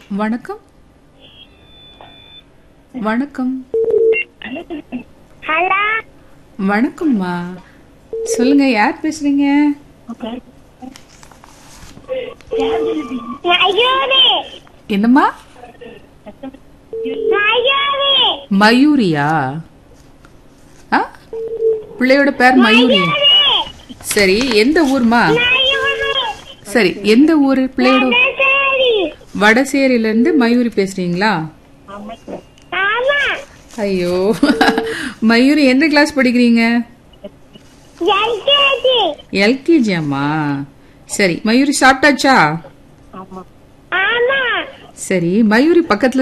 வணக்கம் வணக்கம் ஹலோ வணக்கம்மா சொல்லுங்க யார் பேசுறீங்க மயூரி என்னம்மா மயூரி மயூரியா ஆ பிள்ளையோட பேர் மயூரி சரி எந்த ஊர்மா மயூரி சரி எந்த ஊர் பிள்ளையோட சரி வடசேரியில இருந்து மயூரி பேசுறீங்களா ஆமா ஐயோ மயூரி எந்த கிளாஸ் படிக்கிறீங்க எல்கேஜி எல்கேஜி அம்மா சரி மயூரி சாப்பிட்டாச்சா ஆமா சரி மயூரி பக்கத்துல